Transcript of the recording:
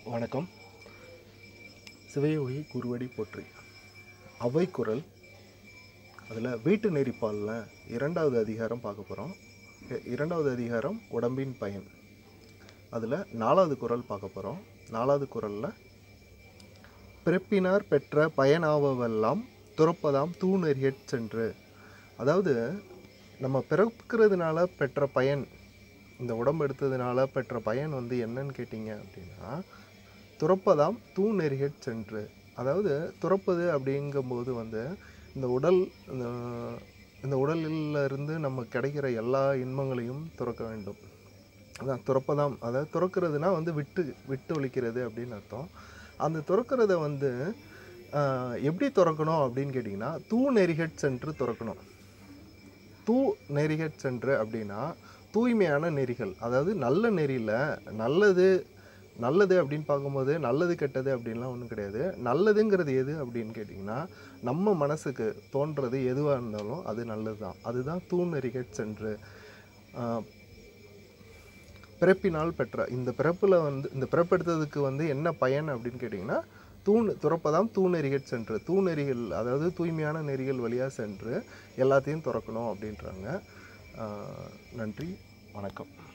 வணக்கம் சிவையொழி குருவடி போற்றி அவை குரல் அதில் வீட்டு நெறிப்பாலில் இரண்டாவது அதிகாரம் பார்க்க போகிறோம் இரண்டாவது அதிகாரம் உடம்பின் பயன் அதில் நாலாவது குரல் பார்க்க போகிறோம் நாலாவது குரலில் பிறப்பினார் பெற்ற பயனாவவெல்லாம் துறப்பதாம் தூணெறியற் சென்று அதாவது நம்ம பிறக்கிறதுனால பெற்ற பயன் இந்த உடம்பு எடுத்ததுனால பெற்ற பயன் வந்து என்னன்னு கேட்டிங்க அப்படின்னா துறப்பதாம் தூணெறியற் சென்று அதாவது துறப்பது அப்படிங்கும்போது வந்து இந்த உடல் இந்த இந்த உடலில் இருந்து நம்ம கிடைக்கிற எல்லா இன்பங்களையும் துறக்க வேண்டும் அதான் துறப்பதாம் அதாவது துறக்கிறதுனா வந்து விட்டு விட்டு ஒழிக்கிறது அப்படின்னு அர்த்தம் அந்த துறக்கிறத வந்து ஆஹ், எப்படி துறக்கணும் அப்படின்னு கேட்டிங்கன்னா தூ நெறிகட் சென்று துறக்கணும் தூ நெறிகட் சென்று அப்படின்னா தூய்மையான நெறிகள் அதாவது நல்ல நெறியில் நல்லது நல்லது அப்படின்னு பார்க்கும்போது நல்லது கெட்டது அப்படின்லாம் ஒன்றும் கிடையாது நல்லதுங்கிறது எது அப்படின்னு கேட்டிங்கன்னா நம்ம மனசுக்கு தோன்றது எதுவாக இருந்தாலும் அது நல்லது தான் அதுதான் தூணெறிகட் சென்று ஆஹ், பிறப்பினால் பெற்ற இந்த பிறப்பில் வந்து இந்த பிறப்பெடுத்ததுக்கு வந்து என்ன பயன் அப்படின்னு கேட்டிங்கன்னா தூண் துறப்பதாம் தூணெறிகட் சென்று தூணெறிகள் அதாவது தூய்மையான நெறிகள் வழியாக சென்று எல்லாத்தையும் துறக்கணும் அப்படின்றாங்க ஆஹ் நன்றி வணக்கம்